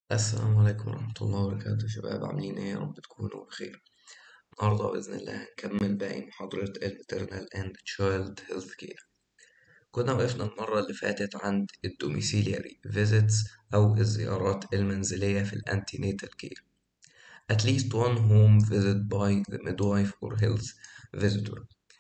السلام عليكم ورحمة الله وبركاته يا شباب عاملين ايه يا رب تكونوا بخير النهاردة بإذن الله هنكمل باقي محاضرة ال Maternal and Child Health Care كنا وقفنا المرة اللي فاتت عند ال Domiciliary Visits أو الزيارات المنزلية في ال Antenatal Care At least one home visit by the midwife or health visitor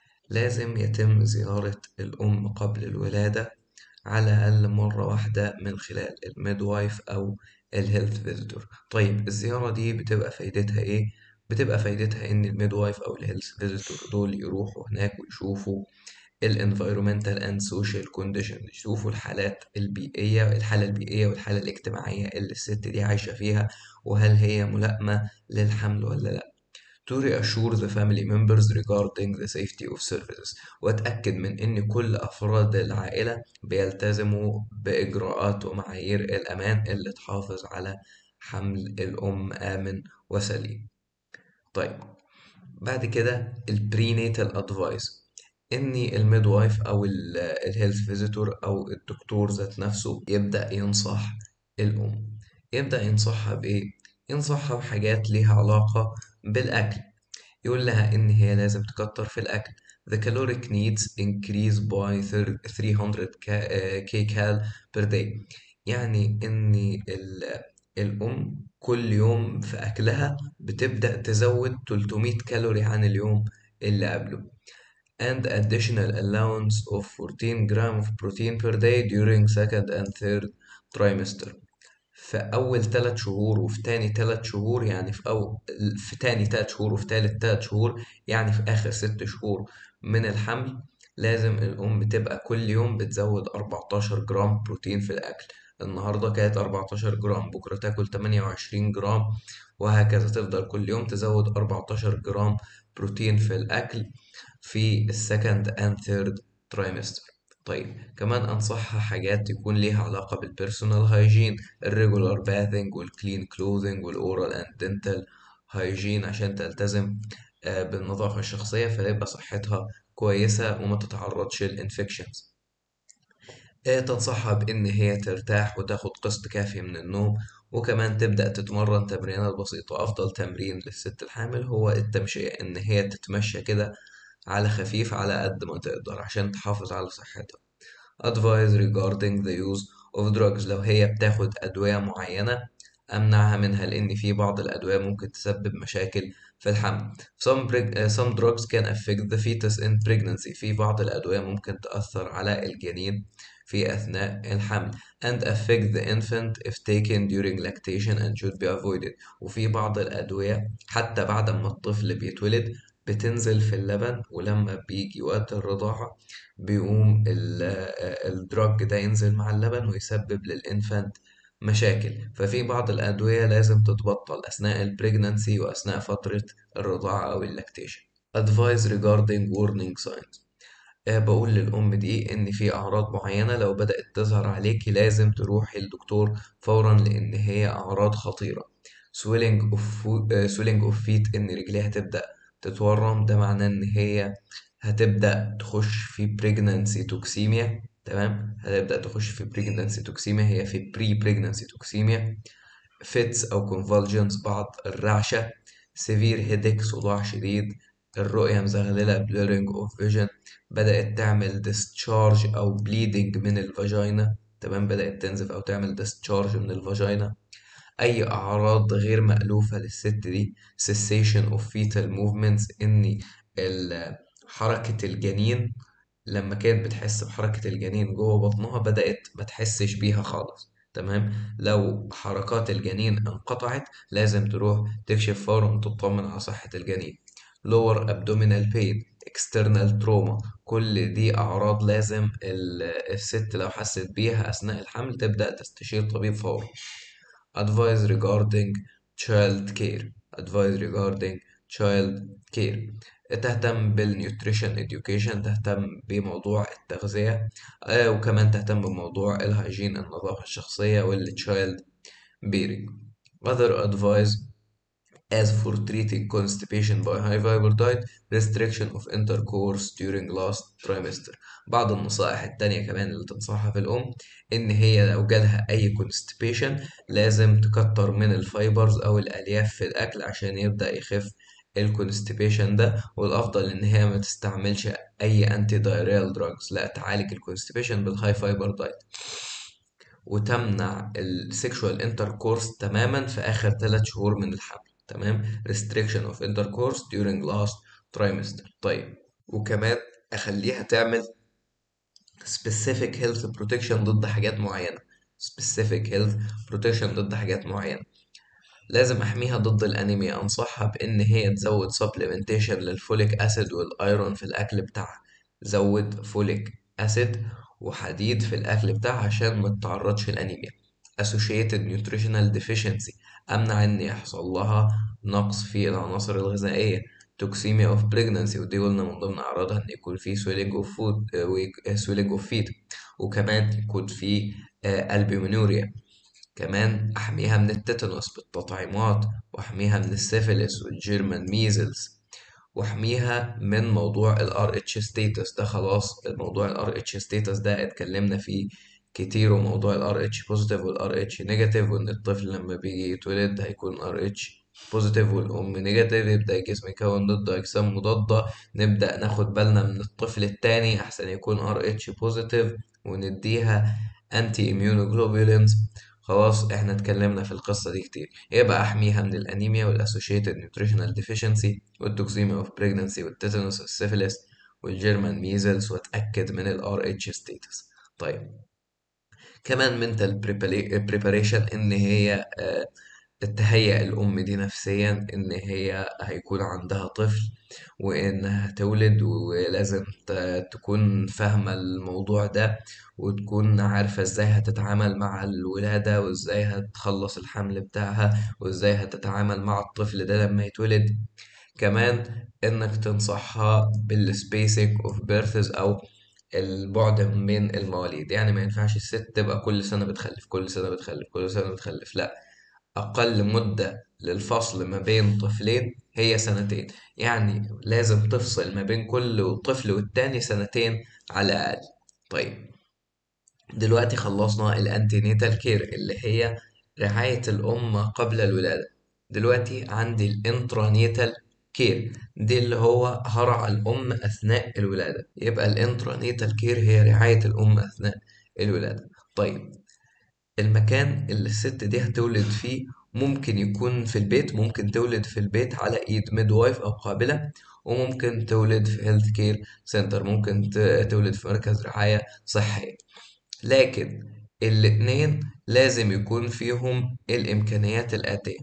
لازم يتم زيارة الأم قبل الولادة على الأقل مرة واحدة من خلال الميدوايف أو الهيلث فيزيتور طيب الزيارة دي بتبقى فايدتها إيه؟ بتبقى فايدتها إن الميدوايف أو الهيلث فيزيتور دول يروحوا هناك ويشوفوا الانفيرومنتال اند سوشيال كونديشن يشوفوا الحالات البيئية الحالة البيئية والحالة الاجتماعية اللي الست دي عايشة فيها وهل هي ملائمة للحمل ولا لأ to reassure the family members regarding the safety of services وأتأكد من إن كل أفراد العائلة بيلتزموا بإجراءات ومعايير الأمان اللي تحافظ على حمل الأم آمن وسليم طيب بعد كده البرينيتال ادفايس اني الميدوايف او الهيلث فيزيتور او الدكتور ذات نفسه يبدا ينصح الام يبدا ينصحها بايه ينصحها بحاجات ليها علاقه بالاكل يقول لها ان هي لازم تكتر في الاكل the caloric needs increase by 300 kcal per day يعني ان ال- الام كل يوم في اكلها بتبدا تزود 300 كالوري عن اليوم اللي قبله and additional allowance of 14 gram of protein per day during second and third trimester في أول تلات شهور وفي تاني تلات شهور يعني في أو في تاني تلات شهور وفي تالت تلات شهور يعني في آخر ست شهور من الحمل لازم الأم تبقى كل يوم بتزود 14 جرام بروتين في الأكل النهاردة كانت 14 جرام بكرة تاكل 28 جرام وهكذا تفضل كل يوم تزود 14 جرام بروتين في الأكل في السكند اند ثيرد ترايمستر طيب كمان أنصحها حاجات يكون ليها علاقة بالبيرسونال هايجين الريجولار باثنج والكلين كلوزنج والأورال اند دنتال هايجين عشان تلتزم آه، بالنظافة الشخصية فيبقى صحتها كويسة وما تتعرضش للإنفكشنز تنصحها بإن هي ترتاح وتاخد قسط كافي من النوم وكمان تبدأ تتمرن تمرينات بسيطة أفضل تمرين للست الحامل هو التمشية إن هي تتمشى كده على خفيف على قد ما تقدر عشان تحافظ على صحتها advice regarding the use of drugs لو هي بتاخد أدوية معينة أمنعها منها لأن في بعض الأدوية ممكن تسبب مشاكل في الحمل some, preg- uh, some drugs can affect the fetus in pregnancy في بعض الأدوية ممكن تأثر على الجنين في أثناء الحمل and affect the infant if taken during lactation and should be avoided وفي بعض الأدوية حتى بعد ما الطفل بيتولد بتنزل في اللبن ولما بيجي وقت الرضاعة بيقوم الدراج ده ينزل مع اللبن ويسبب للإنفانت مشاكل ففي بعض الأدوية لازم تتبطل أثناء البريجنانسي وأثناء فترة الرضاعة أو اللاكتيشن Advice regarding warning signs آه، بقول للأم دي إن في أعراض معينة لو بدأت تظهر عليكي لازم تروحي للدكتور فورا لأن هي أعراض خطيرة swelling of, foot, آه، swelling of feet إن رجليها تبدأ تتورم ده معناه إن هي هتبدأ تخش في pregnancy toxemia تمام هتبدأ تخش في pregnancy toxemia هي في pre pregnancy toxemia fits أو convulsions بعض الرعشة severe headache صداع شديد الرؤية مزغللة blurring of vision بدأت تعمل discharge أو bleeding من الفاجينا تمام بدأت تنزف أو تعمل discharge من الفاجينا أي أعراض غير مألوفة للست دي cessation of fetal movements إن ال- حركة الجنين لما كانت بتحس بحركة الجنين جوه بطنها بدأت ما تحسش بيها خالص تمام لو حركات الجنين انقطعت لازم تروح تكشف فورا وتطمن على صحة الجنين lower abdominal pain external trauma كل دي أعراض لازم ال- الست لو حست بيها أثناء الحمل تبدأ تستشير طبيب فورا advice regarding child care advice regarding child care تهتم بالنيوتريشن education تهتم بموضوع التغذية آه، وكمان تهتم بموضوع الهيجين النظافة الشخصية والتشايلد بيرنج other advice as for treating constipation by high fiber diet restriction of intercourse during last trimester بعض النصائح التانية كمان اللي تنصحها في الأم إن هي لو جالها أي constipation لازم تكتر من الفايبرز أو الألياف في الأكل عشان يبدأ يخف الكونستيبيشن ده والأفضل إن هي ما تستعملش أي أنتي دايريال دراجز لا تعالج الكونستيبيشن بالهاي فايبر دايت وتمنع السيكشوال انتركورس تماما في آخر ثلاث شهور من الحمل تمام restriction of intercourse during last trimester طيب وكمان أخليها تعمل specific health protection ضد حاجات معينة specific health protection ضد حاجات معينة لازم أحميها ضد الأنيميا أنصحها بإن هي تزود supplementation للفوليك أسيد والأيرون في الأكل بتاعها زود فوليك أسيد وحديد في الأكل بتاعها عشان ما تتعرضش للأنيميا associated nutritional deficiency أمنع إن يحصل لها نقص في العناصر الغذائية توكسيميا اوف بريجنانسي ودي قلنا من ضمن أعراضها إن يكون في swelling of food swelling of feet وكمان يكون في البيومينوريا كمان أحميها من التيتانوس بالتطعيمات وأحميها من السيفيلس والجيرمان ميزلز واحميها من موضوع ال RH status ده خلاص الموضوع ال RH status ده اتكلمنا فيه كتير وموضوع ال RH positive وال RH negative وإن الطفل لما بيجي يتولد هيكون RH positive والأم نيجاتيف يبدأ الجسم يكون ضده أجسام مضادة نبدأ ناخد بالنا من الطفل التاني أحسن يكون RH positive ونديها أنتي immunoglobulins خلاص احنا اتكلمنا في القصة دي كتير يبقى احميها من الانيميا والاسوشيتد نيوتريشنال ديفيشنسي والتوكسيميا اوف بريجنانسي والتيتانوس والسيفيلس والجيرمان ميزلز واتاكد من الار اتش ستيتس طيب كمان منتال بريباريشن ان هي آه تهيئ الأم دي نفسيا إن هي هيكون عندها طفل وإنها تولد ولازم تكون فاهمة الموضوع ده وتكون عارفة إزاي هتتعامل مع الولادة وإزاي هتخلص الحمل بتاعها وإزاي هتتعامل مع الطفل ده لما يتولد كمان إنك تنصحها بالسبيسيك أوف بيرثز أو البعد بين المواليد يعني ما ينفعش الست تبقى كل سنة بتخلف كل سنة بتخلف كل سنة بتخلف لأ أقل مدة للفصل ما بين طفلين هي سنتين يعني لازم تفصل ما بين كل طفل والتاني سنتين على الأقل طيب دلوقتي خلصنا الانتينيتال كير اللي هي رعاية الأم قبل الولادة دلوقتي عندي الانترانيتال كير دي اللي هو هرع الأم أثناء الولادة يبقى الانترانيتال كير هي رعاية الأم أثناء الولادة طيب المكان اللي الست دي هتولد فيه ممكن يكون في البيت ممكن تولد في البيت على ايد ميد وايف او قابلة وممكن تولد في هيلث كير سنتر ممكن تولد في مركز رعاية صحية لكن الاتنين لازم يكون فيهم الامكانيات الاتية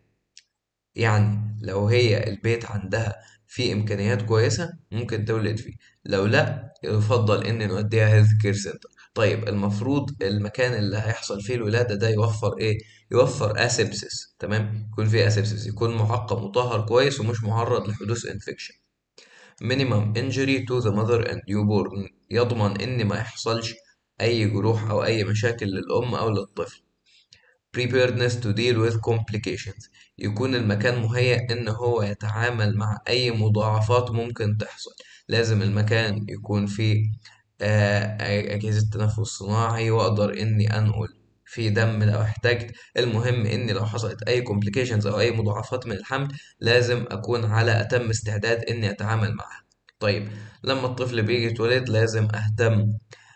يعني لو هي البيت عندها في امكانيات كويسة ممكن تولد فيه لو لا يفضل ان نوديها هيلث كير سنتر طيب المفروض المكان اللي هيحصل فيه الولادة ده يوفر ايه؟ يوفر اسيبسس تمام؟ يكون فيه اسيبسس يكون معقم مطهر كويس ومش معرض لحدوث انفكشن minimum injury to the mother and newborn يضمن ان ما يحصلش اي جروح او اي مشاكل للام او للطفل preparedness to deal with complications يكون المكان مهيأ ان هو يتعامل مع اي مضاعفات ممكن تحصل لازم المكان يكون فيه أجهزة تنفس صناعي وأقدر إني أنقل في دم لو احتجت المهم إني لو حصلت أي complications أو أي مضاعفات من الحمل لازم أكون على أتم استعداد إني أتعامل معها طيب لما الطفل بيجي يتولد لازم أهتم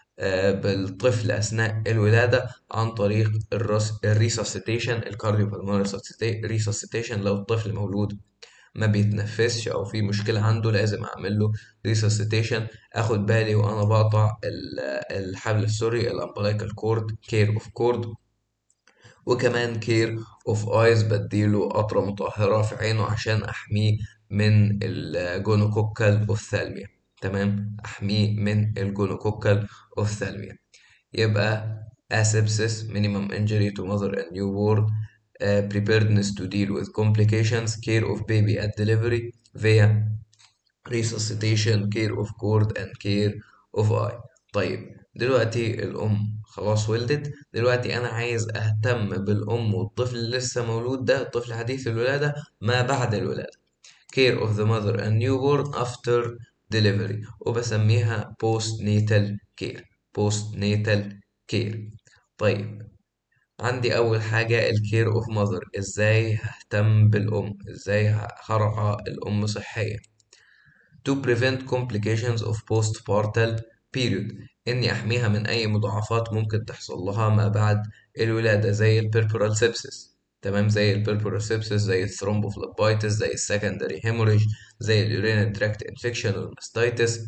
بالطفل أثناء الولادة عن طريق الريسوسيتيشن الكارديو ريسوسيتيشن لو الطفل مولود ما بيتنفسش او في مشكله عنده لازم اعمل له ريسوسيتيشن اخد بالي وانا بقطع الحبل السري الامبلايكال كورد كير اوف كورد وكمان كير اوف ايز بديله قطره مطهره في عينه عشان احميه من الجونوكوكال اوفثالميا تمام احميه من الجونوكوكال اوفثالميا يبقى asepsis minimum injury to mother and newborn Uh, preparedness to deal with complications, care of baby at delivery via resuscitation, care of cord and care of eye. طيب دلوقتي الأم خلاص ولدت دلوقتي أنا عايز أهتم بالأم والطفل اللي لسه مولود ده الطفل حديث الولادة ما بعد الولادة care of the mother and newborn after delivery وبسميها post natal care post natal care طيب عندي أول حاجة الكير اوف ماذر ازاي ههتم بالأم ازاي هرعى الأم صحيا to prevent complications of postpartum period إني أحميها من أي مضاعفات ممكن تحصل لها ما بعد الولادة زي البيربورال سيبسيس تمام زي البيربورال سيبسيس زي الثرومبوفلوبايتس زي السكندري هيموريج زي اليورينال تراكت انفكشن والماستيتس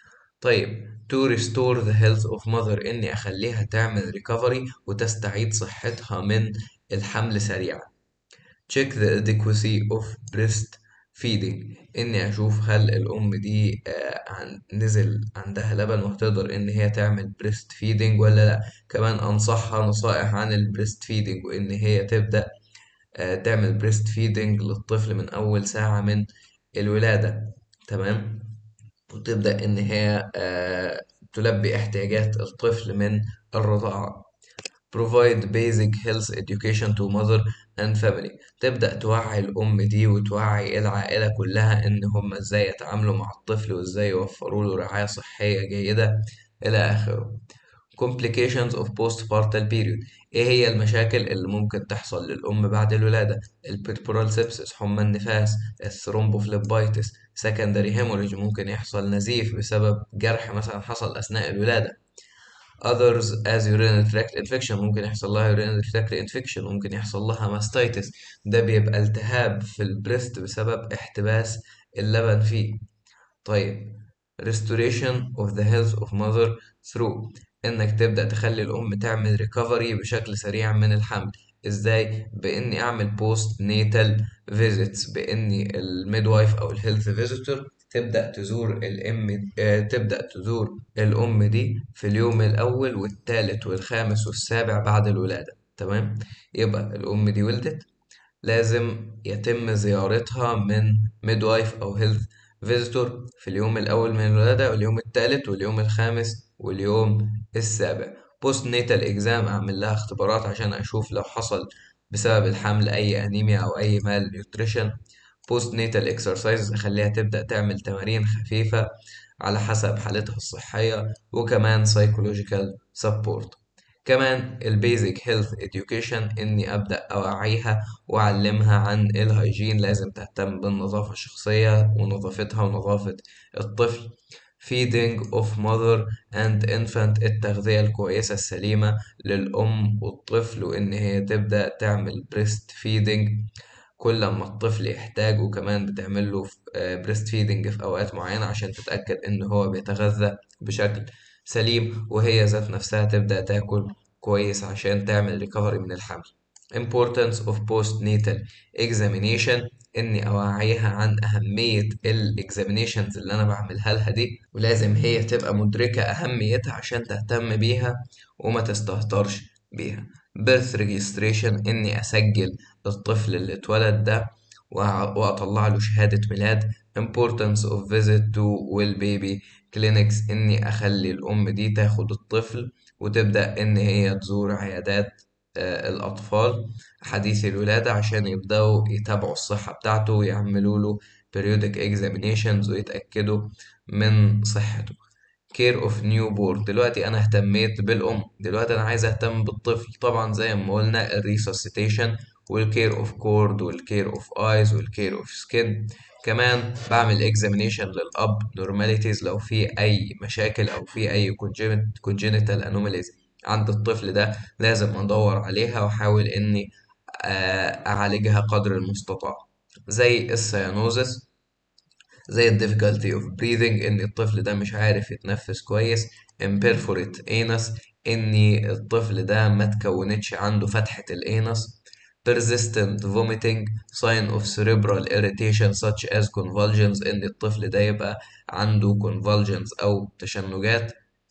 طيب to restore the health of mother إني أخليها تعمل recovery وتستعيد صحتها من الحمل سريعا check the adequacy of breast feeding إني أشوف هل الأم دي آه، عن نزل عندها لبن وهتقدر إن هي تعمل breast feeding ولا لأ كمان أنصحها نصائح عن البريست feeding وإن هي تبدأ آه، تعمل breast feeding للطفل من أول ساعة من الولادة تمام وتبدأ إن هي آه، تلبي احتياجات الطفل من الرضاعة provide basic health education to mother and family تبدأ توعي الأم دي وتوعي العائلة كلها إن هم إزاي يتعاملوا مع الطفل وإزاي يوفروا له رعاية صحية جيدة إلى آخره complications of postpartum period إيه هي المشاكل اللي ممكن تحصل للأم بعد الولادة البيربورال سيبسس حمى النفاس الثرومبوفليبايتس secondary hemorrhage ممكن يحصل نزيف بسبب جرح مثلا حصل أثناء الولادة others as urinary tract infection ممكن يحصل لها urinary tract infection ممكن يحصل لها mastitis ده بيبقى التهاب في البريست بسبب احتباس اللبن فيه طيب restoration of the health of mother through انك تبدأ تخلي الأم تعمل recovery بشكل سريع من الحمل ازاي بإني أعمل post natal visits بإني الميدوايف أو الهيلث فيزيتور تبدأ تزور الأم آه، تبدأ تزور الأم دي في اليوم الأول والثالث والخامس والسابع بعد الولادة تمام يبقى الأم دي ولدت لازم يتم زيارتها من ميدوايف أو هيلث فيزيتور في اليوم الأول من الولادة واليوم الثالث واليوم الخامس واليوم السابع بوست نيتال اكزام أعمل لها اختبارات عشان أشوف لو حصل بسبب الحمل أي أنيميا أو أي مال نيوتريشن بوست نيتال اكسرسايز أخليها تبدأ تعمل تمارين خفيفة على حسب حالتها الصحية وكمان سايكولوجيكال سبورت كمان البيزك هيلث education اني ابدا اوعيها واعلمها عن الهيجين لازم تهتم بالنظافه الشخصيه ونظافتها ونظافه الطفل feeding of mother and infant التغذية الكويسة السليمة للأم والطفل وإن هي تبدأ تعمل breast feeding كل ما الطفل يحتاج وكمان بتعمل له بريست فيدنج في أوقات معينة عشان تتأكد إن هو بيتغذى بشكل سليم وهي ذات نفسها تبدأ تاكل كويس عشان تعمل ريكفري من الحمل importance of postnatal examination اني اوعيها عن اهمية الاكزامينيشنز اللي انا بعملها لها دي ولازم هي تبقى مدركة اهميتها عشان تهتم بيها وما تستهترش بيها birth registration اني اسجل الطفل اللي اتولد ده واطلع له شهادة ميلاد importance of visit to well baby clinics اني اخلي الام دي تاخد الطفل وتبدأ ان هي تزور عيادات آه، الأطفال حديثي الولادة عشان يبدأوا يتابعوا الصحة بتاعته ويعملوا له periodic examinations ويتأكدوا من صحته care of newborn دلوقتي أنا اهتميت بالأم دلوقتي أنا عايز أهتم بالطفل طبعا زي ما قلنا الريسوسيتيشن والكير اوف كورد والكير اوف ايز والكير اوف سكين كمان بعمل اكزامينيشن للاب نورماليتيز لو في اي مشاكل او في اي congenital anomalies عند الطفل ده لازم ادور عليها واحاول اني آه، اعالجها قدر المستطاع زي السيانوزس زي ال difficulty of breathing ان الطفل ده مش عارف يتنفس كويس imperforate anus ان الطفل ده ما تكونتش عنده فتحة الانس persistent vomiting sign of cerebral irritation such as convulsions ان الطفل ده يبقى عنده convulsions او تشنجات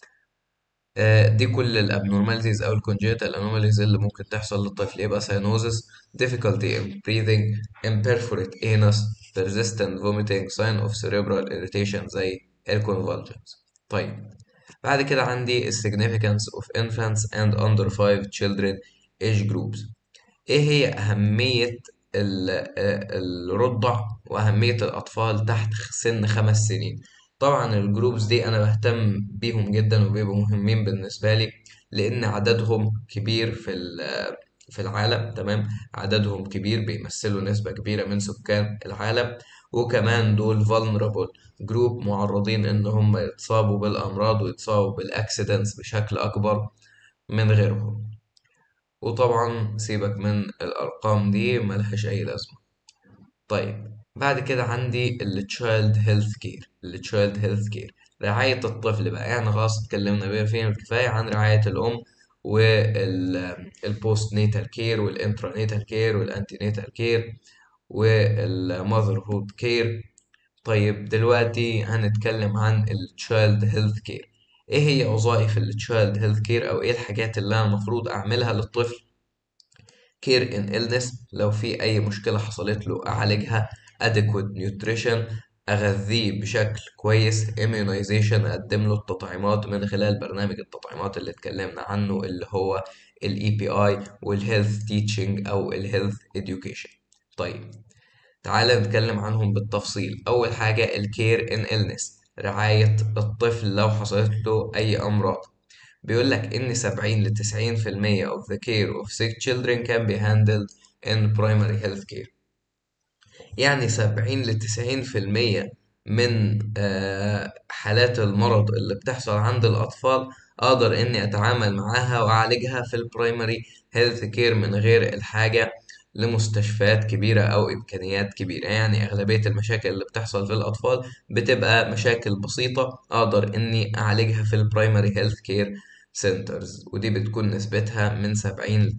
آه، دي كل الابنورماليتيز او الكونجيتال انوماليز اللي ممكن تحصل للطفل يبقى ساينوزس difficulty in breathing imperforate anus persistent vomiting sign of cerebral irritation زي الكونفولجنز طيب بعد كده عندي significance of infants and under 5 children age groups ايه هي اهمية ال- الرضع واهمية الاطفال تحت سن خمس سنين طبعا الجروبز دي انا بهتم بيهم جدا وبيبقوا مهمين بالنسبة لي لان عددهم كبير في ال- في العالم تمام عددهم كبير بيمثلوا نسبة كبيرة من سكان العالم وكمان دول vulnerable جروب معرضين ان هم يتصابوا بالامراض ويتصابوا بالاكسيدنتس بشكل اكبر من غيرهم وطبعا سيبك من الارقام دي ملهاش اي لازمة طيب بعد كده عندي ال child health care ال child health care رعاية الطفل بقى يعني خلاص اتكلمنا بما فيه الكفاية عن رعاية الأم والبوست نيتال كير والانترا نيتال كير والانتي نيتال كير والمذر هود كير طيب دلوقتي هنتكلم عن ال child health care ايه هي وظائف ال child health care او ايه الحاجات اللي انا المفروض اعملها للطفل care in illness لو في أي مشكلة حصلت له أعالجها adequate nutrition أغذيه بشكل كويس immunization أقدم له التطعيمات من خلال برنامج التطعيمات اللي اتكلمنا عنه اللي هو ال EPI وال Health Teaching أو ال Health Education طيب تعال نتكلم عنهم بالتفصيل أول حاجة ال Care in Illness رعاية الطفل لو حصلت له أي أمراض بيقول لك إن 70 ل 90% of the care of sick children can be handled in primary health care يعني 70 ل 90% من آه، حالات المرض اللي بتحصل عند الأطفال أقدر إني أتعامل معاها وأعالجها في البرايمري هيلث كير من غير الحاجة لمستشفيات كبيرة أو إمكانيات كبيرة يعني أغلبية المشاكل اللي بتحصل في الأطفال بتبقى مشاكل بسيطة أقدر إني أعالجها في البرايمري هيلث كير سنترز ودي بتكون نسبتها من 70 ل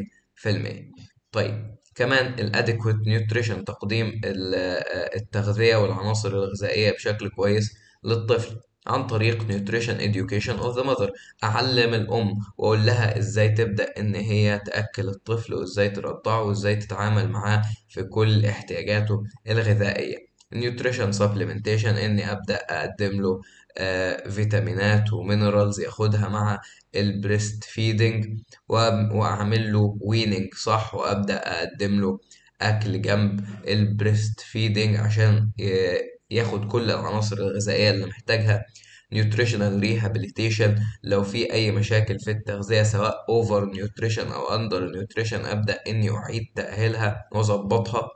90% طيب كمان الادكويت نيوتريشن تقديم ال- آه، التغذية والعناصر الغذائية بشكل كويس للطفل عن طريق نيوتريشن education of the mother أعلم الأم وأقول لها إزاي تبدأ إن هي تأكل الطفل وإزاي ترضعه وإزاي تتعامل معاه في كل احتياجاته الغذائية نيوتريشن سبلمنتيشن إني أبدأ أقدم له آه، فيتامينات ومينرالز ياخدها مع البريست فيدنج واعمل له ويننج صح وابدا اقدم له اكل جنب البريست فيدنج عشان ي- ياخد كل العناصر الغذائيه اللي محتاجها نيوتريشنال ريهابيليتيشن لو في اي مشاكل في التغذيه سواء اوفر نيوتريشن او اندر نيوتريشن ابدا اني اعيد تاهيلها واظبطها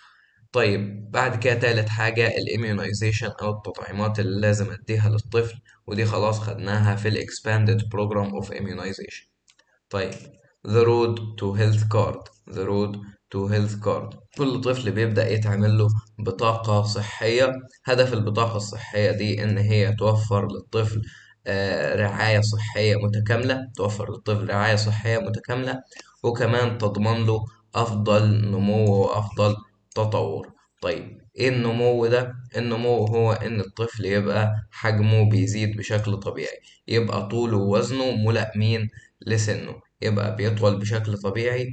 طيب بعد كده تالت حاجة الاميونيزيشن أو التطعيمات اللي لازم أديها للطفل ودي خلاص خدناها في ال Expanded Program of Immunization طيب The Road to Health Card The Road to Health Card كل طفل بيبدأ يتعمل له بطاقة صحية هدف البطاقة الصحية دي إن هي توفر للطفل آه، رعاية صحية متكاملة توفر للطفل رعاية صحية متكاملة وكمان تضمن له أفضل نمو وأفضل تطور طيب ايه النمو ده النمو هو ان الطفل يبقى حجمه بيزيد بشكل طبيعي يبقى طوله ووزنه ملائمين لسنه يبقى بيطول بشكل طبيعي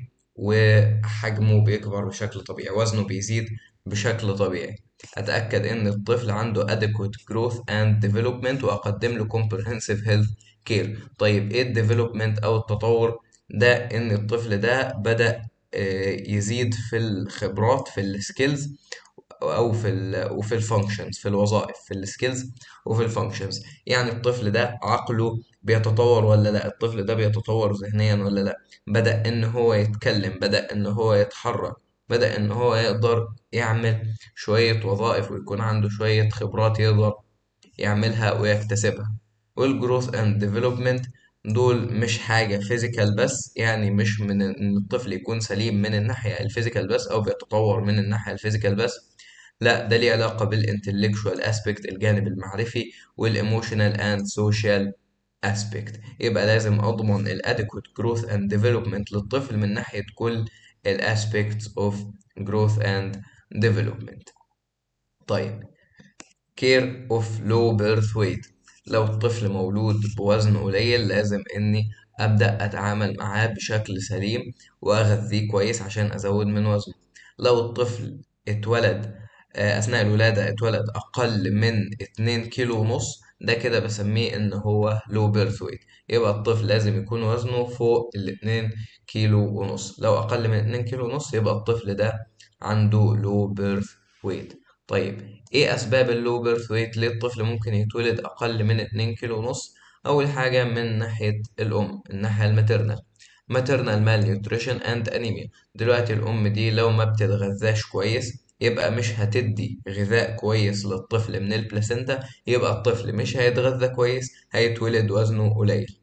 وحجمه بيكبر بشكل طبيعي وزنه بيزيد بشكل طبيعي أتأكد إن الطفل عنده adequate growth and development وأقدم له comprehensive health care طيب إيه ال development أو التطور ده إن الطفل ده بدأ آه، يزيد في الخبرات في السكيلز او في ال وفي الفانكشنز في الوظائف في السكيلز وفي الفانكشنز يعني الطفل ده عقله بيتطور ولا لا الطفل ده بيتطور ذهنيا ولا لا بدأ ان هو يتكلم بدأ ان هو يتحرك بدأ ان هو يقدر يعمل شوية وظائف ويكون عنده شوية خبرات يقدر يعملها ويكتسبها والجروث اند ديفلوبمنت دول مش حاجة فيزيكال بس يعني مش من ان الطفل يكون سليم من الناحية الفيزيكال بس او بيتطور من الناحية الفيزيكال بس لا ده ليه علاقة بالانتلكشوال اسبيكت الجانب المعرفي والايموشنال اند سوشيال اسبيكت يبقى لازم اضمن الادكوت جروث اند ديفلوبمنت للطفل من ناحية كل الاسبيكتس اوف جروث اند ديفلوبمنت طيب care of low birth weight لو الطفل مولود بوزن قليل لازم اني ابدا اتعامل معاه بشكل سليم واغذيه كويس عشان ازود من وزنه لو الطفل اتولد آه، اثناء الولاده اتولد اقل من 2 كيلو ونص ده كده بسميه ان هو لو بيرث ويت يبقى الطفل لازم يكون وزنه فوق الاتنين كيلو ونص لو اقل من اتنين كيلو ونص يبقى الطفل ده عنده لو بيرث ويت طيب ايه اسباب اللو بيرث ويت ليه الطفل ممكن يتولد اقل من 2 كيلو ونص اول حاجه من ناحيه الام الناحيه الماتيرنال maternal malnutrition and anemia دلوقتي الام دي لو ما بتتغذاش كويس يبقى مش هتدي غذاء كويس للطفل من البلاسينتا يبقى الطفل مش هيتغذى كويس هيتولد وزنه قليل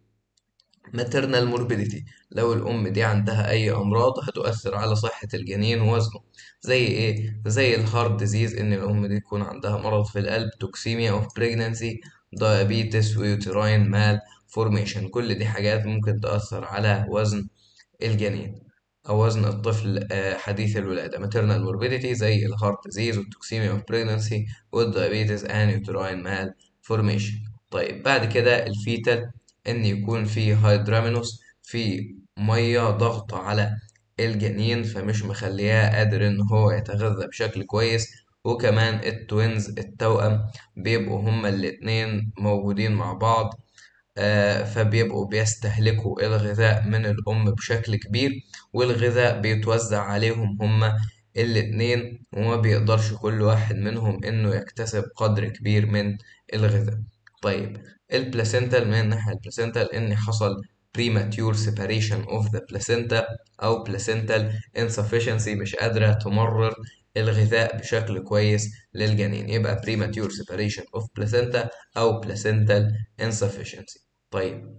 maternal morbidity لو الأم دي عندها أي أمراض هتؤثر على صحة الجنين ووزنه زي إيه؟ زي الهارت ديزيز إن الأم دي يكون عندها مرض في القلب توكسيميا أوف بريجنانسي diabetes ويوتراين مال فورميشن كل دي حاجات ممكن تأثر على وزن الجنين أو وزن الطفل آه، حديث الولادة maternal morbidity زي الهارت ديزيز والتوكسيميا أوف بريجنانسي والدايابيتس and uterine مال فورميشن طيب بعد كده الفيتال ان يكون في هيدرامينوس في ميه ضغط على الجنين فمش مخلياه قادر ان هو يتغذى بشكل كويس وكمان التوينز التوأم بيبقوا هما الاتنين موجودين مع بعض آه، فبيبقوا بيستهلكوا الغذاء من الأم بشكل كبير والغذاء بيتوزع عليهم هما الاتنين وما بيقدرش كل واحد منهم إنه يكتسب قدر كبير من الغذاء طيب البلاسينتال من الناحية البلاسينتال إن حصل premature separation of the placenta أو placental insufficiency مش قادرة تمرر الغذاء بشكل كويس للجنين يبقى premature separation of placenta أو placental insufficiency طيب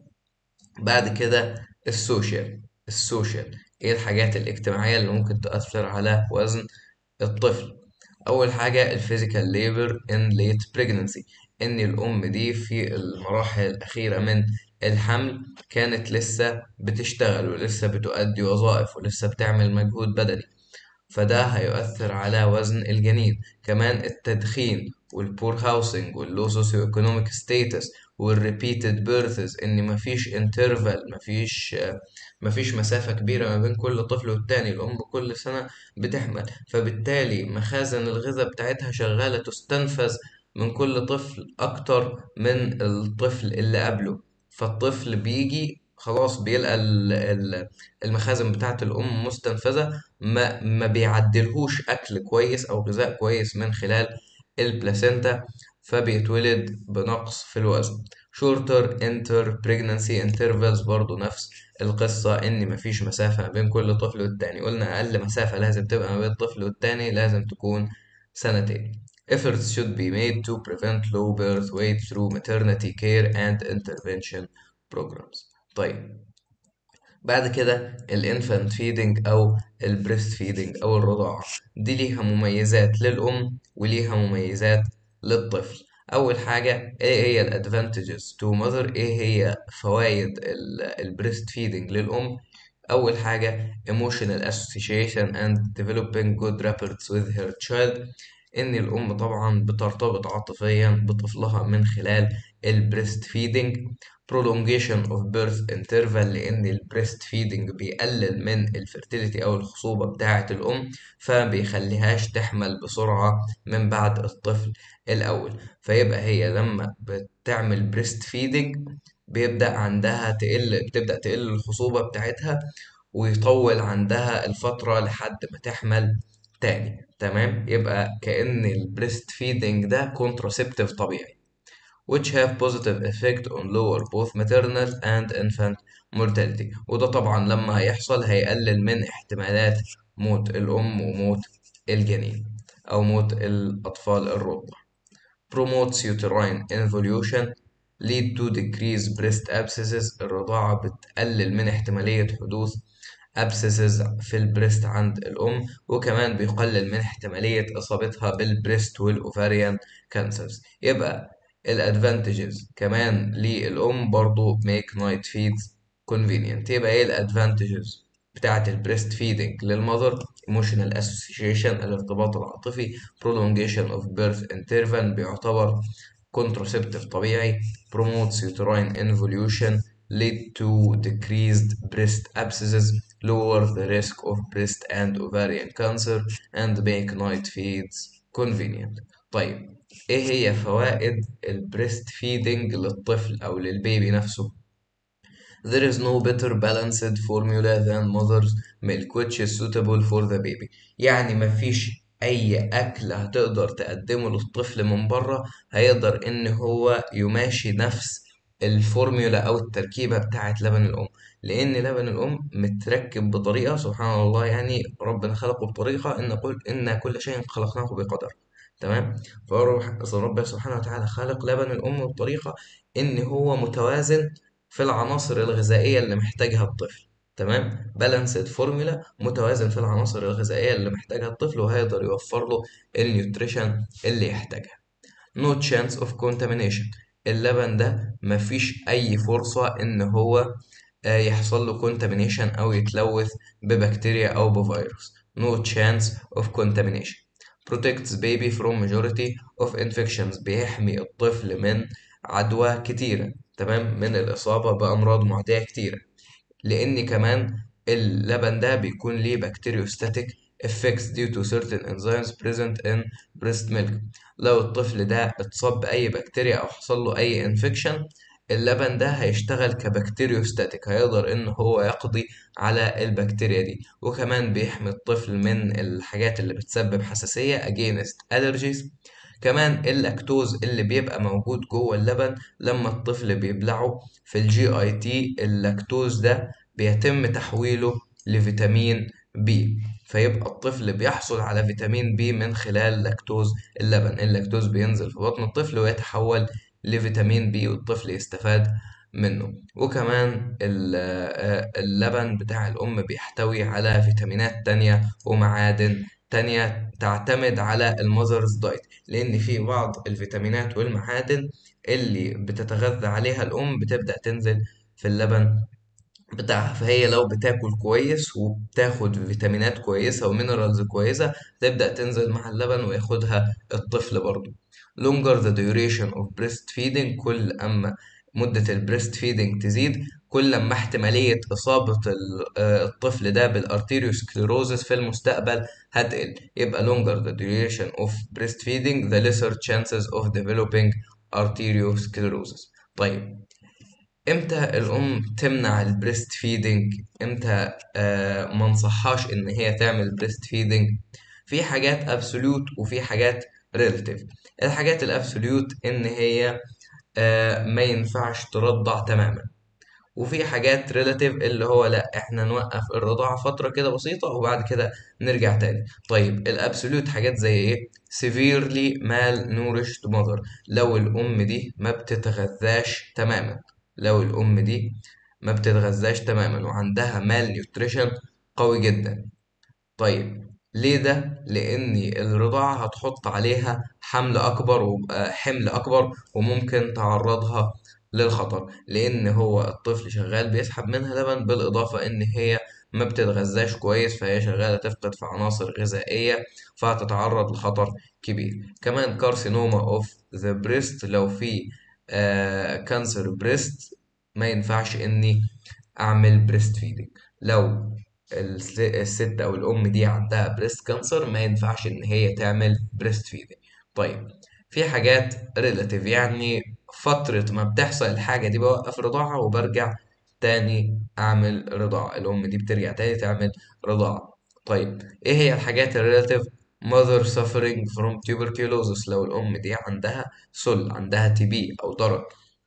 بعد كده السوشيال السوشيال ايه الحاجات الاجتماعية اللي ممكن تأثر على وزن الطفل أول حاجة الفيزيكال ليبر ان ليت pregnancy إن الأم دي في المراحل الأخيرة من الحمل كانت لسه بتشتغل ولسه بتؤدي وظائف ولسه بتعمل مجهود بدني فده هيؤثر على وزن الجنين كمان التدخين والبور هاوسنج واللو سوسيو ايكونوميك ستيتس والريبيتد بيرثز ان مفيش انترفال مفيش مفيش مسافة كبيرة ما بين كل طفل والتاني الأم كل سنة بتحمل فبالتالي مخازن الغذاء بتاعتها شغالة تستنفذ من كل طفل أكتر من الطفل اللي قبله فالطفل بيجي خلاص بيلقى ال- ال- المخازن بتاعة الأم مستنفذة ما, ما بيعدلهوش أكل كويس أو غذاء كويس من خلال البلاسينتا فبيتولد بنقص في الوزن shorter inter pregnancy intervals برضو نفس القصة إن مفيش مسافة بين كل طفل والتاني قلنا أقل مسافة لازم تبقى ما بين الطفل والتاني لازم تكون سنتين efforts should be made to prevent low birth weight through maternity care and intervention programs طيب بعد كده الانفانت فيدنج او البريست فيدنج او الرضاعة دي ليها مميزات للأم وليها مميزات للطفل أول حاجة ايه هي الادفانتجز تو ماذر ايه هي فوائد البريست فيدنج للأم أول حاجة emotional association and developing good records with her child إن الأم طبعا بترتبط عاطفيا بطفلها من خلال البريست فيدنج prolongation of birth interval لأن البريست فيدنج بيقلل من الفرتيليتي أو الخصوبة بتاعة الأم فبيخليهاش تحمل بسرعة من بعد الطفل الأول فيبقى هي لما بتعمل بريست فيدنج بيبدأ عندها تقل بتبدأ تقل الخصوبة بتاعتها ويطول عندها الفترة لحد ما تحمل تاني تمام يبقى كأن البريست فيدنج ده كونتراسبتيف طبيعي which have positive effect on lower both maternal and infant mortality وده طبعا لما هيحصل هيقلل من احتمالات موت الأم وموت الجنين أو موت الأطفال الرضع promotes uterine involution lead to decreased breast abscesses الرضاعة بتقلل من احتمالية حدوث abscesses في البريست عند الأم وكمان بيقلل من احتمالية إصابتها بالبريست والأوفاريان كانسرز يبقى الادفانتجز كمان للأم برضو make night feeds convenient يبقى ايه الادفانتجز بتاعة البريست فيدنج للمذر emotional association الارتباط العاطفي prolongation of birth interval بيعتبر contraceptive طبيعي promotes uterine involution lead to decreased breast abscesses lower the risk of breast and ovarian cancer and make night feeds convenient طيب ايه هي فوائد البريست فيدنج للطفل او للبيبي نفسه There is no better balanced formula than mother's milk which is suitable for the baby يعني مفيش أي أكل هتقدر تقدمه للطفل من بره هيقدر إن هو يماشي نفس الفورميولا أو التركيبة بتاعة لبن الأم لأن لبن الأم متركب بطريقة سبحان الله يعني ربنا خلقه بطريقة إن كل إن كل شيء خلقناه بقدر تمام فرب سبحانه وتعالى خلق لبن الأم بطريقة إن هو متوازن في العناصر الغذائية اللي محتاجها الطفل تمام بالانسد فورمولا متوازن في العناصر الغذائية اللي محتاجها الطفل وهيقدر يوفر له النيوتريشن اللي يحتاجها no chance of contamination اللبن ده مفيش أي فرصة إن هو آه، يحصل له contamination أو يتلوث ببكتيريا أو بفيروس no chance of contamination protects baby from majority of infections بيحمي الطفل من عدوى كتيرة تمام من الإصابة بأمراض معدية كتيرة لأن كمان اللبن ده بيكون ليه bacteriostatic effects due to certain enzymes present in breast milk لو الطفل ده اتصاب بأي بكتيريا أو حصل له أي infection اللبن ده هيشتغل كبكتيريوستاتيك هيقدر ان هو يقضي على البكتيريا دي وكمان بيحمي الطفل من الحاجات اللي بتسبب حساسية against allergies كمان اللاكتوز اللي بيبقى موجود جوه اللبن لما الطفل بيبلعه في الجي اي تي اللاكتوز ده بيتم تحويله لفيتامين بي فيبقى الطفل بيحصل على فيتامين بي من خلال لاكتوز اللبن اللاكتوز بينزل في بطن الطفل ويتحول لفيتامين بي والطفل يستفاد منه وكمان اللبن بتاع الأم بيحتوي على فيتامينات تانية ومعادن تانية تعتمد على المذرز دايت لأن في بعض الفيتامينات والمعادن اللي بتتغذى عليها الأم بتبدأ تنزل في اللبن بتاعها فهي لو بتاكل كويس وبتاخد فيتامينات كويسة ومينرالز كويسة تبدأ تنزل مع اللبن وياخدها الطفل برضو longer the duration of breastfeeding كل أما مدة البريست فيدنج تزيد كل ما احتمالية إصابة الطفل ده بالارتيريوسكليروزس في المستقبل هتقل يبقى longer the duration of breastfeeding the lesser chances of developing arteriosclerosis طيب امتى الام تمنع البريست فيدنج امتى آه ما نصحاش ان هي تعمل بريست فيدنج في حاجات ابسوليوت وفي حاجات ريلاتيف الحاجات الابسوليوت ان هي آه ما ينفعش ترضع تماما وفي حاجات ريلاتيف اللي هو لا احنا نوقف الرضاعة فترة كده بسيطة وبعد كده نرجع تاني طيب الابسوليوت حاجات زي ايه severely malnourished mother لو الام دي ما بتتغذاش تماما لو الام دي ما بتتغذاش تماما وعندها مال نيوتريشن قوي جدا طيب ليه ده لان الرضاعة هتحط عليها حمل اكبر وحمل اكبر وممكن تعرضها للخطر لان هو الطفل شغال بيسحب منها لبن بالاضافة ان هي ما بتتغذاش كويس فهي شغالة تفقد في عناصر غذائية فهتتعرض لخطر كبير كمان كارسينوما اوف ذا بريست لو في كانسر بريست ما ينفعش اني اعمل بريست فيدنج لو الست او الام دي عندها بريست كانسر ما ينفعش ان هي تعمل بريست فيدنج طيب في حاجات ريلاتيف يعني فترة ما بتحصل الحاجة دي بوقف رضاعة وبرجع تاني أعمل رضاعة الأم دي بترجع تاني تعمل رضاعة طيب إيه هي الحاجات الريلاتيف mother suffering from tuberculosis لو الأم دي عندها سل عندها تي بي أو ضرر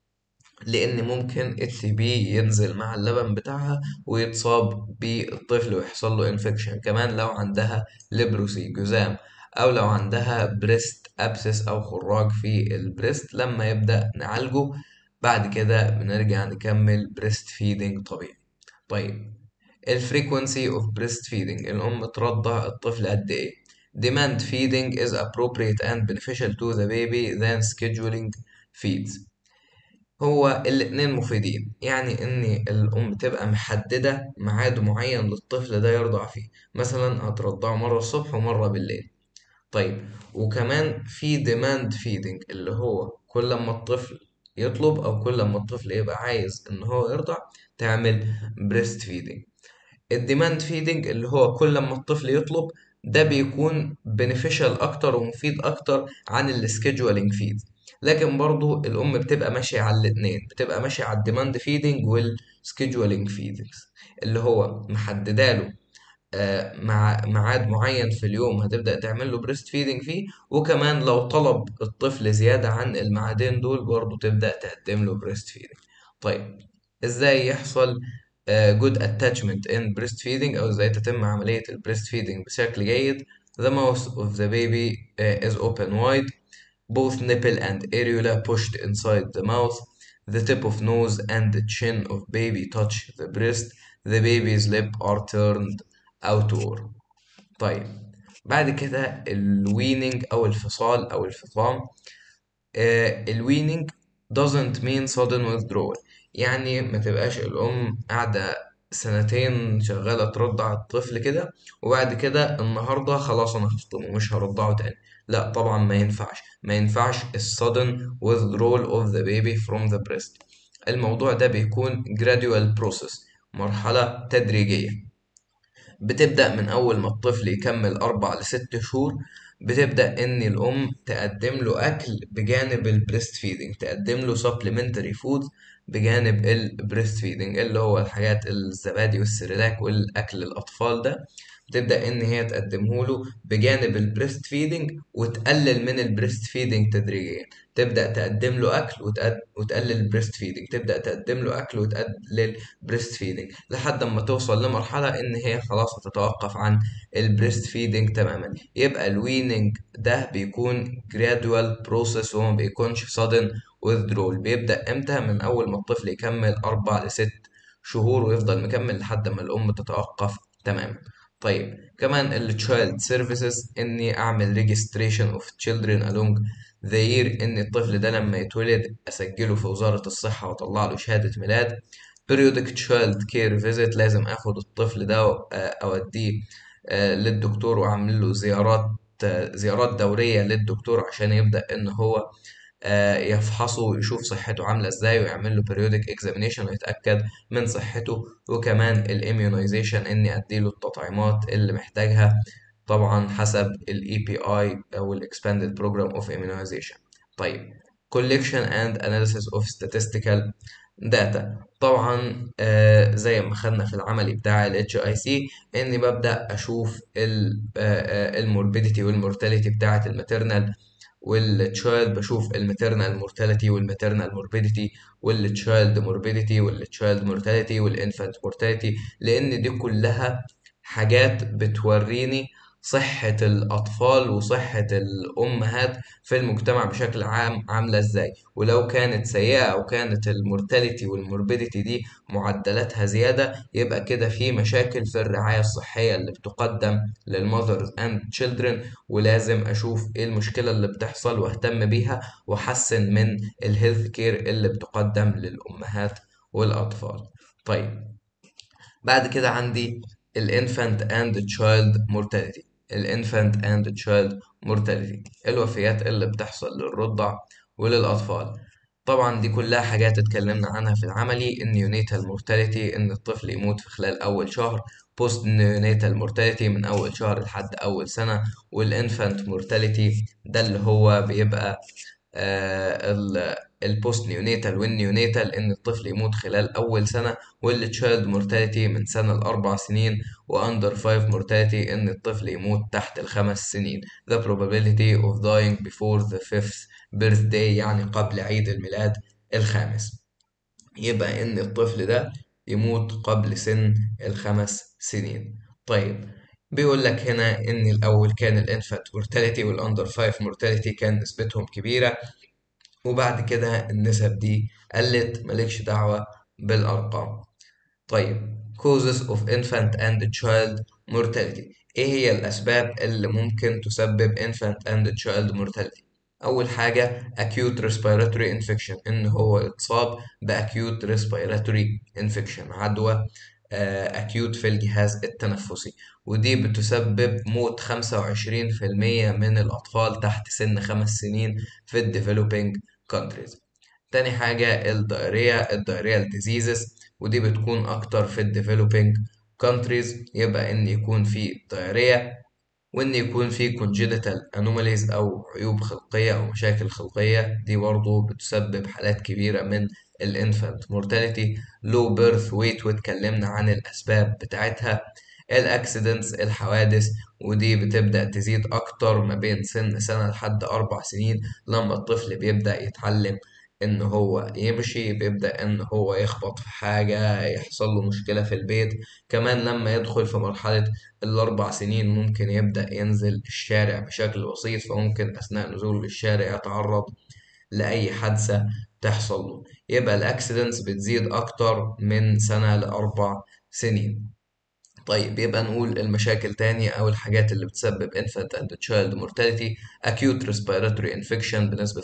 لأن ممكن التي بي ينزل مع اللبن بتاعها ويتصاب بالطفل ويحصل له انفكشن كمان لو عندها ليبروسي جذام أو لو عندها بريست أبسس أو خراج في البريست لما يبدأ نعالجه بعد كده بنرجع نكمل بريست فيدنج طبيعي طيب الفريكونسي اوف بريست فيدنج الأم ترضع الطفل قد إيه demand feeding is appropriate and beneficial to the baby than scheduling feeds هو الاتنين مفيدين يعني ان الام تبقى محددة ميعاد معين للطفل ده يرضع فيه مثلا هترضعه مرة الصبح ومرة بالليل طيب وكمان في demand feeding اللي هو كل ما الطفل يطلب او كل ما الطفل يبقى عايز ان هو يرضع تعمل breast feeding الديماند فيدنج اللي هو كل ما الطفل يطلب ده بيكون beneficial اكتر ومفيد اكتر عن السكيدجولينج فيد لكن برضو الام بتبقى ماشيه على الاثنين بتبقى ماشيه على الديماند فيدنج والسكيدجولينج فيدنجز اللي هو محدداله آه، مع ميعاد معين في اليوم هتبدأ تعمل له بريست فيدنج فيه وكمان لو طلب الطفل زيادة عن الميعادين دول برضه تبدأ تقدم له بريست فيدنج طيب ازاي يحصل جود اتاتشمنت ان بريست فيدنج او ازاي تتم عملية البريست فيدنج بشكل جيد the mouth of the baby uh, is open wide both nipple and areola pushed inside the mouth the tip of nose and the chin of baby touch the breast the baby's lip are turned outward طيب بعد كده الويننج او الفصال او الفطام آه الويننج doesn't mean sudden withdrawal يعني ما تبقاش الأم قاعدة سنتين شغالة ترضع الطفل كده وبعد كده النهاردة خلاص أنا هفطمه مش هرضعه تاني لا طبعا ما ينفعش ما ينفعش sudden withdrawal of the baby from the breast الموضوع ده بيكون gradual process مرحلة تدريجية بتبدأ من أول ما الطفل يكمل أربع لست شهور بتبدأ إن الأم تقدم له أكل بجانب البريست فيدنج تقدم له supplementary food بجانب البريست فيدنج اللي هو الحاجات الزبادي والسريلاك والأكل الأطفال ده بتبدأ إن هي تقدمه له بجانب البريست فيدنج وتقلل من البريست فيدنج تدريجيا تبدأ تقدم له أكل وتقد... وتقلل البريست فيدنج تبدأ تقدم له أكل وتقلل بريست فيدنج لحد ما توصل لمرحلة إن هي خلاص هتتوقف عن البريست فيدنج تماما يبقى الويننج ده بيكون gradual process وما بيكونش sudden withdrawal بيبدأ إمتى من أول ما الطفل يكمل أربع لست شهور ويفضل مكمل لحد ما الأم تتوقف تماما طيب كمان ال child services اني اعمل registration of children along the year ان الطفل ده لما يتولد اسجله في وزارة الصحة واطلع له شهادة ميلاد periodic child care visit لازم اخد الطفل ده اوديه للدكتور واعمل له زيارات زيارات دورية للدكتور عشان يبدأ ان هو يفحصه ويشوف صحته عاملة ازاي ويعمل له periodic examination ويتأكد من صحته وكمان الاميونيزيشن اني اديله التطعيمات اللي محتاجها طبعا حسب ال EPI او ال Expanded Program of Immunization طيب collection and analysis of statistical data طبعا آه زي ما خدنا في العملي بتاع ال HIC اني ببدأ اشوف الموربيديتي والمورتاليتي بتاعة الماتيرنال والتشايلد بشوف الماتيرنال مورتاليتي والماتيرنال موربيديتي والتشايلد موربيديتي والتشايلد مورتاليتي والانفانت مورتاليتي لان دي كلها حاجات بتوريني صحة الأطفال وصحة الأمهات في المجتمع بشكل عام عاملة إزاي ولو كانت سيئة أو كانت المورتاليتي والموربيديتي دي معدلاتها زيادة يبقى كده في مشاكل في الرعاية الصحية اللي بتقدم للمذرز أند تشيلدرن ولازم أشوف إيه المشكلة اللي بتحصل وأهتم بيها وأحسن من الهيلث كير اللي بتقدم للأمهات والأطفال طيب بعد كده عندي الانفانت اند تشايلد مورتاليتي الانفانت اند تشايلد مورتاليتي الوفيات اللي بتحصل للرضع وللأطفال طبعا دي كلها حاجات اتكلمنا عنها في العملي النيونيتال مورتاليتي ان الطفل يموت في خلال اول شهر بوست نيونيتال مورتاليتي من اول شهر لحد اول سنة والانفانت مورتاليتي ده اللي هو بيبقى آه البوست نيونيتال والنيونيتال ان الطفل يموت خلال اول سنه والتشايلد مورتاليتي من سنه لاربع سنين واندر 5 مورتاليتي ان الطفل يموت تحت الخمس سنين the probability of dying before the fifth birthday يعني قبل عيد الميلاد الخامس يبقى ان الطفل ده يموت قبل سن الخمس سنين طيب بيقول لك هنا ان الاول كان الانفانت مورتاليتي والاندر 5 مورتاليتي كان نسبتهم كبيره وبعد كده النسب دي قلت مالكش دعوة بالأرقام طيب causes of infant and child mortality إيه هي الأسباب اللي ممكن تسبب infant and child mortality أول حاجة acute respiratory infection إن هو يتصاب ب acute respiratory infection عدوى acute في الجهاز التنفسي ودي بتسبب موت 25% من الأطفال تحت سن خمس سنين في ال developing countries تاني حاجة الدايريا الدايريال diseases ودي بتكون أكتر في ال developing countries يبقى إن يكون في دايريا وإن يكون في congenital anomalies أو عيوب خلقية أو مشاكل خلقية دي برضه بتسبب حالات كبيرة من الانفانت mortality low birth weight واتكلمنا عن الأسباب بتاعتها الاكسيدنتس الحوادث ودي بتبدأ تزيد أكتر ما بين سن سنة لحد أربع سنين لما الطفل بيبدأ يتعلم إن هو يمشي بيبدأ إن هو يخبط في حاجة يحصل له مشكلة في البيت كمان لما يدخل في مرحلة الأربع سنين ممكن يبدأ ينزل الشارع بشكل بسيط فممكن أثناء نزوله للشارع يتعرض لأي حادثة تحصل له يبقى الأكسيدنتس بتزيد أكتر من سنة لأربع سنين طيب يبقى نقول المشاكل تاني أو الحاجات اللي بتسبب infant and child mortality acute respiratory infection بنسبة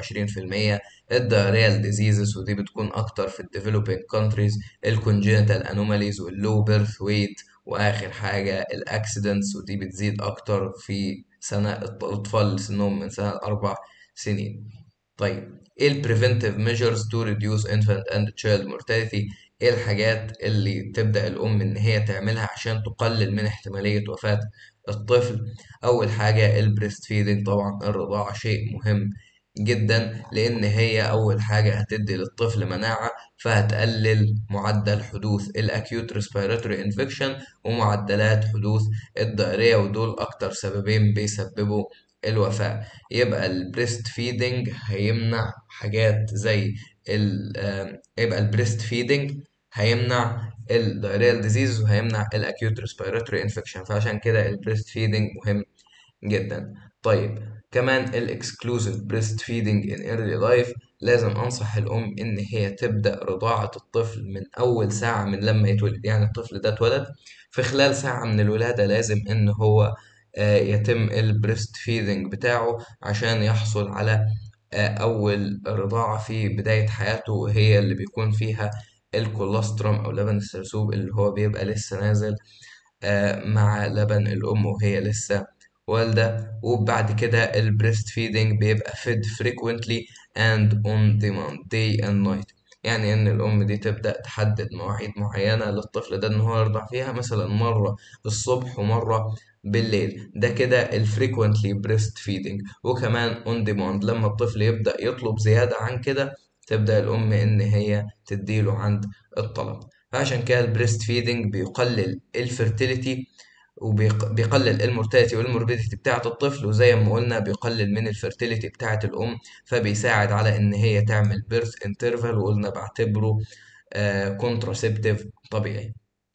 25% الدياريال diseases ودي بتكون أكتر في ال developing countries ال congenital anomalies وال low birth weight وآخر حاجة الأكسيدنتس ودي بتزيد أكتر في سنة الأطفال اللي سنهم من سنة لأربع سنين طيب ايه ال preventive measures to reduce infant and child mortality ايه الحاجات اللي تبدأ الأم إن هي تعملها عشان تقلل من احتمالية وفاة الطفل أول حاجة البريست فيدنج طبعا الرضاعة شيء مهم جدا لأن هي أول حاجة هتدي للطفل مناعة فهتقلل معدل حدوث الأكيوت ريسبيراتوري انفكشن ومعدلات حدوث الدائرية ودول أكتر سببين بيسببوا الوفاة يبقى البريست فيدنج هيمنع حاجات زي ال يبقى البريست فيدنج هيمنع الدايريال ديزيز وهيمنع الاكيوت ريسبيراتوري انفكشن فعشان كده البريست فيدنج مهم جدا طيب كمان الاكسكلوسيف بريست فيدنج ان ايرلي لايف لازم انصح الام ان هي تبدا رضاعه الطفل من اول ساعه من لما يتولد يعني الطفل ده اتولد في خلال ساعه من الولاده لازم ان هو يتم البريست فيدنج بتاعه عشان يحصل على أول رضاعة في بداية حياته وهي اللي بيكون فيها الكولostrum أو لبن السرسوب اللي هو بيبقى لسه نازل مع لبن الأم وهي لسه والدة وبعد كده البريست فيدنج بيبقى fed frequently and on demand day and night يعني ان الام دي تبدا تحدد مواعيد معينه للطفل ده ان هو يرضع فيها مثلا مره الصبح ومره بالليل ده كده الفريكوينتلي بريست فيدنج وكمان اون ديماند لما الطفل يبدا يطلب زياده عن كده تبدا الام ان هي تديله عند الطلب فعشان كده البريست فيدنج بيقلل الفيرتيليتي وبيقلل المورتاليتي والموربيديتي بتاعة الطفل وزي ما قلنا بيقلل من الفيرتيليتي بتاعة الأم فبيساعد على إن هي تعمل بيرث انترفال وقلنا بعتبره كونتراسيبتيف طبيعي.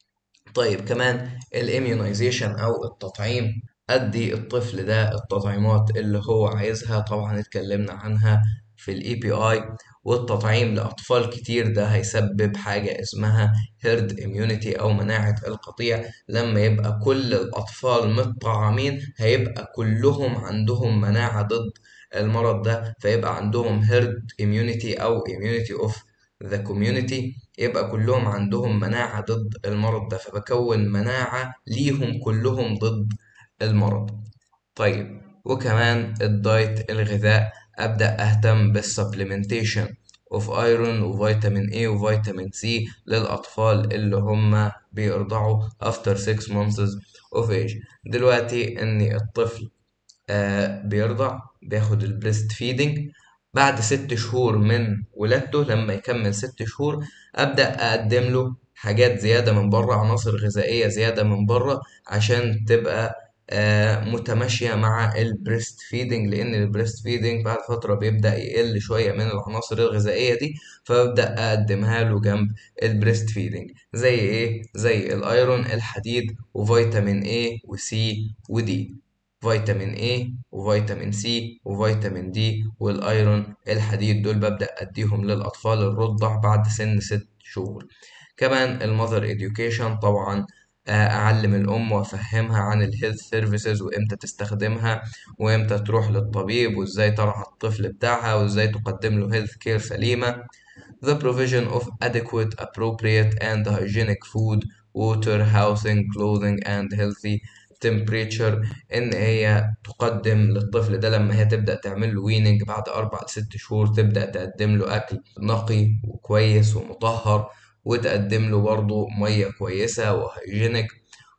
طيب كمان الاميونيزيشن أو التطعيم أدي الطفل ده التطعيمات اللي هو عايزها طبعا اتكلمنا عنها في الاي بي اي والتطعيم لأطفال كتير ده هيسبب حاجة اسمها herd immunity أو مناعة القطيع لما يبقى كل الأطفال متطعمين هيبقى كلهم عندهم مناعة ضد المرض ده فيبقى عندهم herd immunity أو immunity of the community يبقى كلهم عندهم مناعة ضد المرض ده فبكون مناعة ليهم كلهم ضد المرض طيب وكمان الدايت الغذاء أبدأ أهتم بالسبلمنتيشن اوف ايرون وفيتامين A وفيتامين C للأطفال اللي هم بيرضعوا after 6 months of age دلوقتي إن الطفل آه بيرضع بياخد البريست فيدنج بعد ست شهور من ولادته لما يكمل ست شهور أبدأ أقدم له حاجات زيادة من بره عناصر غذائية زيادة من بره عشان تبقى آه متماشية مع البريست فيدنج لأن البريست فيدنج بعد فترة بيبدأ يقل شوية من العناصر الغذائية دي فببدأ أقدمها له جنب البريست فيدنج زي إيه؟ زي الأيرون الحديد وفيتامين A وسي ودي فيتامين A وفيتامين C وفيتامين D والأيرون الحديد دول ببدأ أديهم للأطفال الرضع بعد سن ست شهور كمان المذر education طبعا اعلم الام وافهمها عن الهيلث سيرفيسز وامتى تستخدمها وامتى تروح للطبيب وازاي ترعى الطفل بتاعها وازاي تقدم له هيلث كير سليمه the provision of adequate appropriate and hygienic food water housing clothing and healthy temperature ان هي تقدم للطفل ده لما هي تبدا تعمل له ويننج بعد اربع لست شهور تبدا تقدم له اكل نقي وكويس ومطهر وتقدم له برضه ميه كويسه وهيجينيك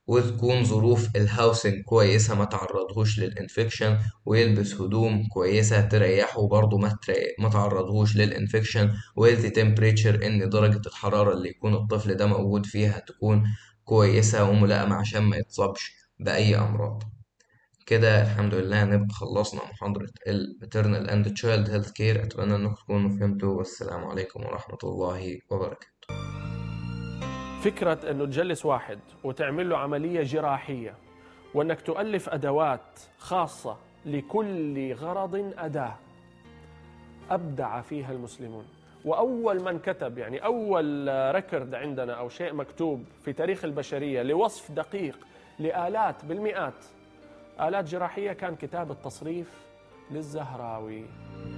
وتكون ظروف الهاوسنج كويسة ما تعرضهوش للإنفكشن ويلبس هدوم كويسة تريحه برضه ما, ما تعرضهوش للإنفكشن ويلتي تمبريتشر إن درجة الحرارة اللي يكون الطفل ده موجود فيها تكون كويسة وملائمة عشان ما يتصابش بأي أمراض كده الحمد لله نبقى خلصنا محاضرة ال Maternal and Child Health Care أتمنى إنكم تكونوا فهمتوا والسلام عليكم ورحمة الله وبركاته فكرة أنه تجلس واحد وتعمل له عملية جراحية وأنك تؤلف أدوات خاصة لكل غرض أداة أبدع فيها المسلمون وأول من كتب يعني أول ريكورد عندنا أو شيء مكتوب في تاريخ البشرية لوصف دقيق لآلات بالمئات آلات جراحية كان كتاب التصريف للزهراوي